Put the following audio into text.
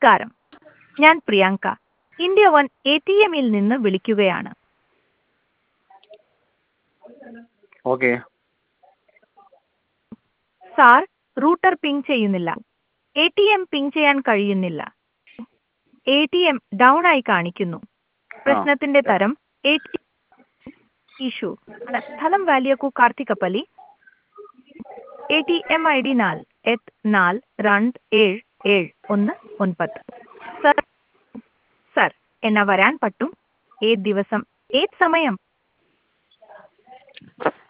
നമസ്കാരം ഞാൻ Priyanka India one A T എമ്മിൽ നിന്ന് വിളിക്കുകയാണ് ഓക്കെ സാർ റൂട്ടർ പിങ് ചെയ്യുന്നില്ല എ ടി എം പിങ് ചെയ്യാൻ കഴിയുന്നില്ല എ ടി എം ഡൗൺ ആയി കാണിക്കുന്നു പ്രശ്നത്തിന്റെ തരം എ ടി ഇഷ്യൂ സ്ഥലം വാലിയക്കു Karthikappally A T M I D നാല് എട്ട് നാല് രണ്ട് ഏഴ് ഏഴ് ഒന്ന് ഒൻപത് സർ സർ എന്നാ വരാൻ പറ്റും ഏത് ദിവസം ഏത് സമയം